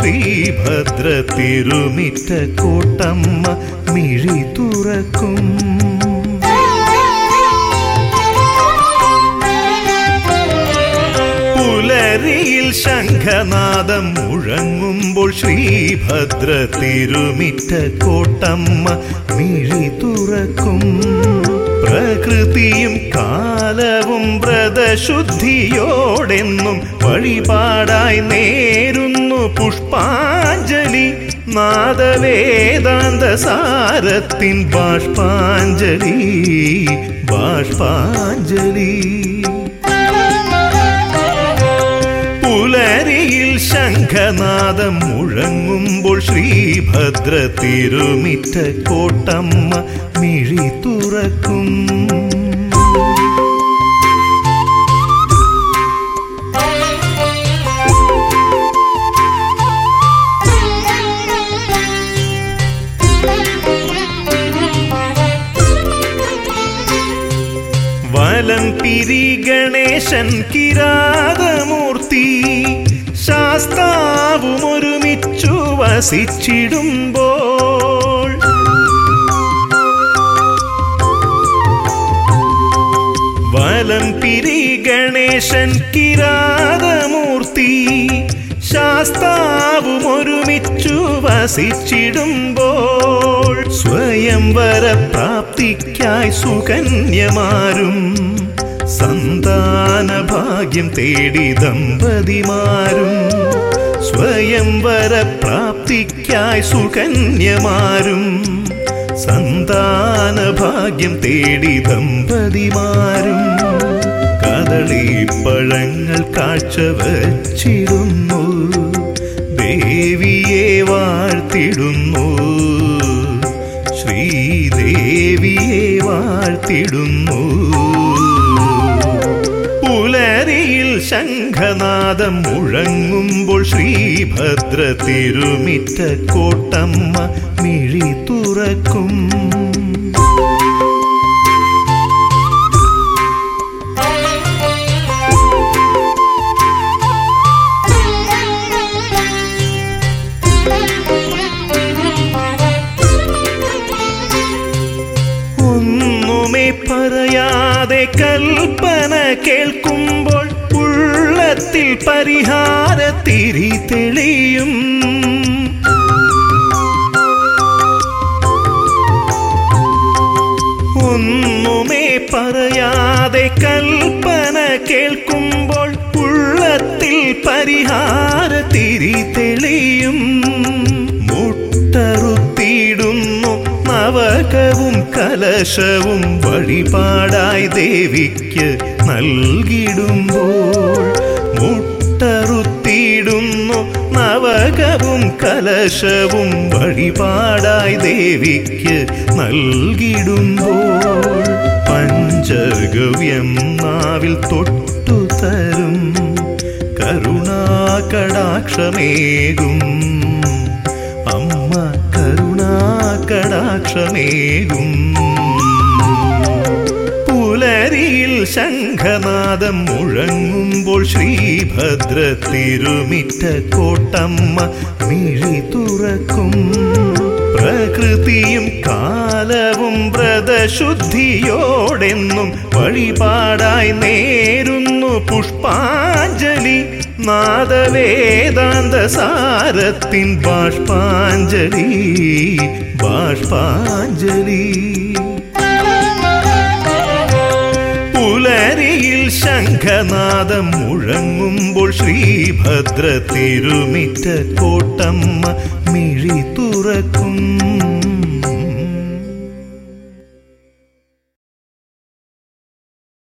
ശ്രീഭദ്ര തിരുമിറ്റ കോട്ടമ്മ മിഴി തുറക്കും പുലരിയിൽ ശംഖനാദം മുഴങ്ങുമ്പോൾ ശ്രീഭദ്ര തിരുമിറ്റ കോട്ടമ്മ മിഴി തുറക്കും പ്രകൃതിയും കാലവും വ്രതശുദ്ധിയോടെന്നും വഴിപാടായി നേരുന്നു പുഷ്പാഞ്ജലി നാദവേദാന്ത സാരത്തിൻ ബാഷ്പാഞ്ജലി ബാഷ്പാഞ്ജലി പുലരിയിൽ ശംഖനാദം മുഴങ്ങുമ്പോൾ ശ്രീഭദ്ര തിരുമിറ്റ കോട്ടമ്മ മിഴി തുറക്കും വലം പിരി ഗണേശൻ കിരാതമൂർത്തി ശാസ്താവും ഒരുമിച്ചു വസിച്ചിടുമ്പോൾ വലം പിരി ഗണേശൻ കിരാതമൂർത്തി ശാസ്താവും ഒരുമിച്ചു വസിച്ചിടുമ്പോൾ സ്വയംവര പ്രാപ്തിക്കായി സുകന്യമാരും സന്താന ഭാഗ്യം തേടി ദമ്പതിമാരും സ്വയംവര പ്രാപ്തിക്കായി സുകന്യമാരും സന്താന ഭാഗ്യം തേടി ദമ്പതിമാരും കദളി പഴങ്ങൾ കാഴ്ച വച്ചിടുന്നു ദേവിയെ വാഴ്ത്തിടുന്നു ശ്രീദേവിയെ വാഴ്ത്തിടുന്നു പുലരിയിൽ ശംഖനാദം മുഴങ്ങുമ്പോൾ ശ്രീഭദ്ര തിരുമിറ്റ കോട്ടമ്മ മിഴി തുറക്കും ഒന്നുമേ പറയാതെ കൽപ്പന കേൾക്കുമ്പോൾ ഉള്ളത്തിൽ പരിഹാര തിരി തെളിയും ഒന്നുമേ പറയാതെ കൽപ്പന കേൾക്കുമ്പോൾ ഉള്ളത്തിൽ പരിഹാര തിരി തെളിയും മുട്ടറുത്തിയിടുന്നു നവകവും കലശവും വഴിപാടായി ദേവിക്ക് നൽകിടുമ്പോൾ മുട്ടറുത്തിയിടുന്നു നവകവും കലശവും വഴിപാടായി ദേവിക്ക് നൽകിടുമ്പോൾ പഞ്ചഗവ്യം നാവിൽ തൊട്ടു തരും കരുണാകടാക്ഷമേകും അമ്മ കരുണാകടാക്ഷമേകും പുലരിയിൽ ശംഖനാദം മുഴങ്ങുമ്പോൾ ശ്രീഭദ്ര തിരുമിറ്റ കോട്ടമ്മ മിഴി തുറക്കും പ്രകൃതിയും കാലവും വ്രതശുദ്ധിയോടെന്നും വഴിപാടായി നേരുന്നു പുഷ്പാഞ്ജലി നാദവേദാന്ത സാരത്തിൻ ബാഷ്പാഞ്ജലി ബാഷ്പാഞ്ജലി പുലരിയിൽ ശംഖനാദം മുഴങ്ങുമ്പോൾ ശ്രീഭദ്ര തിരുമിറ്റ കോട്ടമ്മ മിഴി തുറക്കും